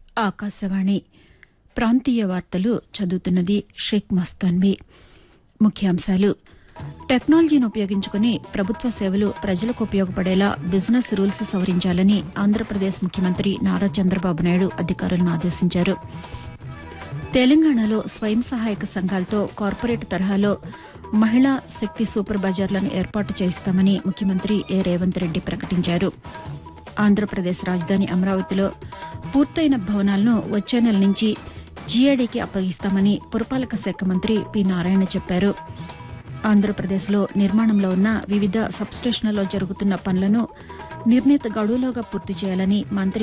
ఆకాశవాణి ప్రాంతీయ వార్తలు చదువుతున్నది షేక్ మస్తాన్వి ముఖ్యాంశాలు టెక్నాలజీని ఉపయోగించుకుని ప్రభుత్వ సేవలు ప్రజలకు ఉపయోగపడేలా బిజినెస్ రూల్స్ సవరించాలని ఆంధ్రప్రదేశ్ ముఖ్యమంత్రి నారా చంద్రబాబు నాయుడు అధికారులను ఆదేశించారు తెలంగాణలో స్వయం సహాయక సంఘాలతో కార్పొరేట్ తరహాలో మహిళా శక్తి సూపర్ బజార్లను ఏర్పాటు చేయిస్తామని ముఖ్యమంత్రి ఏ రేవంత్ రెడ్డి ప్రకటించారు ఆంధ్రప్రదేశ్ రాజధాని అమరావతిలో పూర్తయిన భవనాలను వచ్చే నెల నుంచి జీఏడీకి అప్పగిస్తామని పురపాలక శాఖ మంత్రి పి నారాయణ చెప్పారు ఆంధ్రప్రదేశ్లో నిర్మాణంలో ఉన్న వివిధ సబ్స్టేషన్లలో జరుగుతున్న పనులను నిర్ణీత గడువులోగా పూర్తి చేయాలని మంత్రి